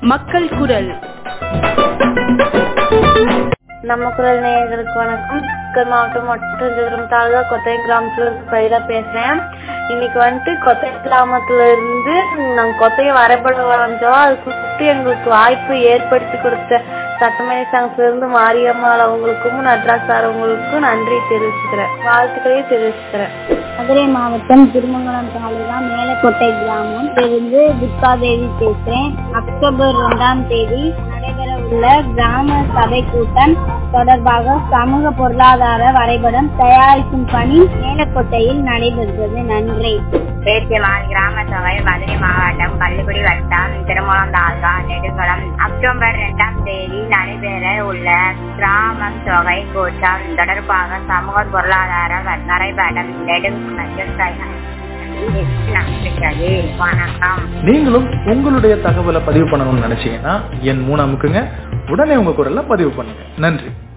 மக்கள் குரல் நம்ம குரல் நேயர்களுக்கு வணக்கம் சிக்கல் மாவட்டம் ஒட்டஞ்சத்திரம் தாலுகா கொத்தை கிராமத்துல இருந்து பயிரா பேசுறேன் இன்னைக்கு வந்துட்டு கொத்தை கிராமத்துல இருந்து நாங்க கொத்தையை வரைபடம் வரைஞ்சோம் அது சுத்தி எங்களுக்கு வாய்ப்பு ஏற்படுத்தி கொடுத்த சட்டமணி சங்கத்துல இருந்து மாரியம்மாள் அவங்களுக்கும் நட்ராஜ் சார் அவங்களுக்கும் நன்றி தெரிவிச்சுக்கிறேன் வாழ்த்துக்களையும் தெரிவிச்சுக்கிறேன் மதுரை மாவட்டம் திருமங்கலம் தாலுகா மேலக்கோட்டை கிராமம் இருந்து துர்காதேவி பேசுறேன் அக்டோபர் இரண்டாம் தேதி நடைபெற உள்ள கிராம சபை கூட்டம் தொடர்பாக சமூக பொருளாதார வரைபடம் தயாரிக்கும் பணி மேலக்கோட்டையில் நடைபெறுகிறது நன்றி பேச்சியமான் கிராம சபை மதுரை மாவட்டம் கள்ளிக்குடி வட்டம் திருமணம் தாலுகா நெடுங்குளம் அக்டோபர் இரண்டாம் தேதி நடைபெற உள்ள கிராமம் தொகை கூட்டம் தொடர்பாக சமூக பொருளாதார வரைபடம் நெடுங்குளத்தில் நடைபெற்றது வணக்கம் நீங்களும் உங்களுடைய தகவலை பதிவு பண்ணணும்னு நினைச்சீங்கன்னா என் மூணு அமுக்குங்க உடனே உங்க குரல்ல பதிவு பண்ணுங்க நன்றி